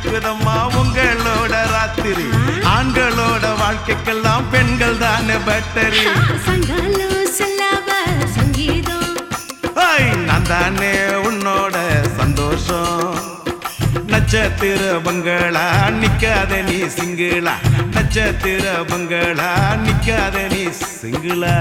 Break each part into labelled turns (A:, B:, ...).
A: இருக்குதம்மா உங்களோட ராத்திரி ஆண்களோட வாழ்க்கைக்கெல்லாம் பெண்கள் தானே பேட்டரி
B: சங்காலம் சொல்லாம சங்கீதம்
A: ஹாய் நான் தானே உன்னோட சந்தோஷம் நட்சத்திர பங்களா நிக்காத நீ சிங்கிளா நட்சத்திர பங்களா நிக்காத நீ சிங்கிளா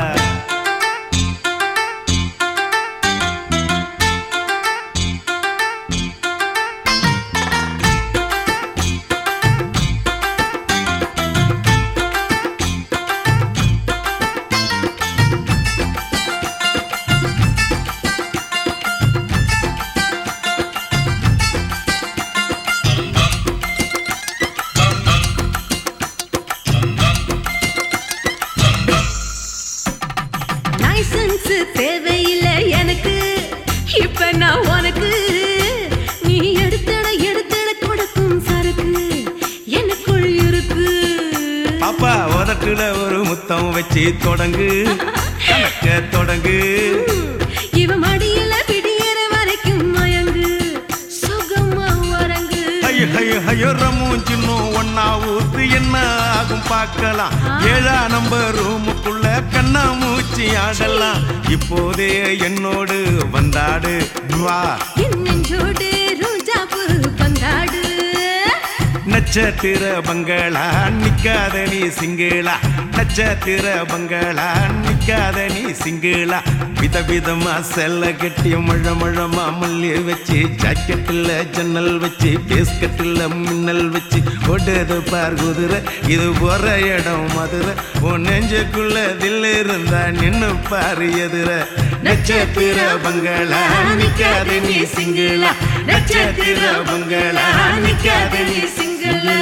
B: லைசன்ஸ் தேவையில்லை எனக்கு இப்ப நான் உனக்கு நீ எடுத்தட எடுத்தட கொடுக்கும் சரக்கு எனக்குள் இருக்கு
A: பாப்பா உதட்டுல ஒரு முத்தம் வச்சு தொடங்கு கணக்க தொடங்கு
B: இவ மடியில விடியற வரைக்கும் மயங்கு சுகமா வரங்கு
A: ஐயோ ஐயோ ஐயோ ரமும் சின்னும் ஒன்னா ஊத்து என்ன ஆகும் பார்க்கலாம் ஏழா நம்பர் ரூமுக்குள்ள கண்ணா மூச்சி ஆடலாம் இப்போதே என்னோடு வந்தாடு வா
B: என் நெஞ்சோடு ரோஜாப்பு பந்தாடு
A: நட்சத்திர பங்களா நிக்காத நீ சிங்கிளா நட்சத்திர பங்களா நிக்காத நீ சிங்கிளா விதவிதமா செல்ல கட்டி மழ மழமா மல்லி வச்சு ஜாக்கெட்டில் ஜன்னல் வச்சு பேஸ்கட்டில் மின்னல் வச்சு ஓடுது பார் குதிரை இது போற இடம் மதுரை உன் நெஞ்சுக்குள்ள தில்லு இருந்தா நின்னு பாரு எதிர நட்சத்திர பங்களா நிக்காத நீ சிங்கிளா நட்சத்திர பங்களா நிக்காத நீ சிங்கிளா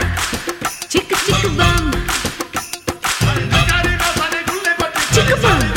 B: சிக்கு சிக்கு பாம் சிக்கு பாம்